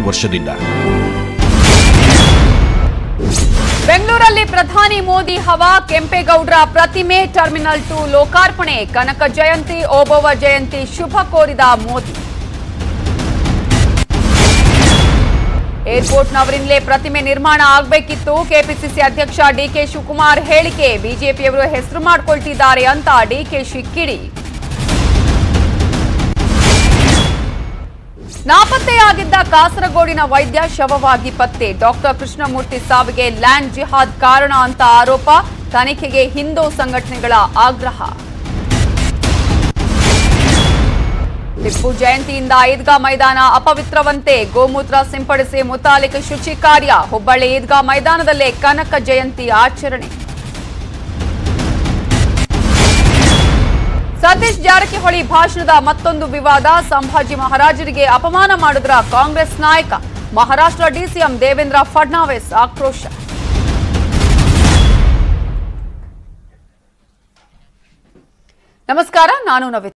ವರ್ಷದಿಂದ ಬೆಂಗಳೂರಲ್ಲಿ ಪ್ರಧಾನಿ ಮೋದಿ ಹವಾ ಕೆಂಪೇಗೌಡರ ಪ್ರತಿಮೆ ಟರ್ಮಿನಲ್ ಟು ಲೋಕಾರ್ಪಣೆ ಕನಕ ಜಯಂತಿ ಓಬವ್ವ ಜಯಂತಿ ಶುಭ ಕೋರಿದ ಮೋದಿ ಏರ್ಪೋರ್ಟ್ನವರಿಂದಲೇ ಪ್ರತಿಮೆ ನಿರ್ಮಾಣ ಆಗಬೇಕಿತ್ತು ಕೆಪಿಸಿಸಿ ಅಧ್ಯಕ್ಷ ಡಿಕೆ ಶಿವಕುಮಾರ್ ಹೇಳಿಕೆ ಬಿಜೆಪಿಯವರು ಹೆಸರು ಮಾಡಿಕೊಳ್ತಿದ್ದಾರೆ ಅಂತ ಡಿಕೆಶಿ ಕಿಡಿ ನಾಪತ್ತೆಯಾಗಿದ್ದ ಕಾಸರಗೋಡಿನ ವೈದ್ಯ ಶವವಾಗಿ ಪತ್ತೆ ಡಾಕ್ಟರ್ ಕೃಷ್ಣಮೂರ್ತಿ ಸಾವಿಗೆ ಲ್ಯಾಂಡ್ ಜಿಹಾದ್ ಕಾರಣ ಅಂತ ಆರೋಪ ತನಿಖೆಗೆ ಹಿಂದೂ ಸಂಘಟನೆಗಳ ಆಗ್ರಹ ಟಿಪ್ಪು ಜಯಂತಿಯಿಂದ ಈದ್ಗಾ ಮೈದಾನ ಅಪವಿತ್ರವಂತೆ ಗೋಮೂತ್ರ ಸಿಂಪಡಿಸಿ ಮುತಾಲಿಕ ಶುಚಿ ಕಾರ್ಯ ಹುಬ್ಬಳ್ಳಿ ಈದ್ಗಾ ಮೈದಾನದಲ್ಲೇ ಕನಕ ಜಯಂತಿ ಆಚರಣೆ ಸತೀಶ್ ಜಾರಕಿಹೊಳಿ ಭಾಷಣದ ಮತ್ತೊಂದು ವಿವಾದ ಸಂಭಾಜಿ ಮಹಾರಾಜರಿಗೆ ಅಪಮಾನ ಮಾಡಿದ್ರ ಕಾಂಗ್ರೆಸ್ ನಾಯಕ ಮಹಾರಾಷ್ಟ್ರ ಡಿಸಿಎಂ ದೇವೇಂದ್ರ ಫಡ್ನಾವಿಸ್ ಆಕ್ರೋಶ ನಮಸ್ಕಾರ ನಾನು ನವಿತಾ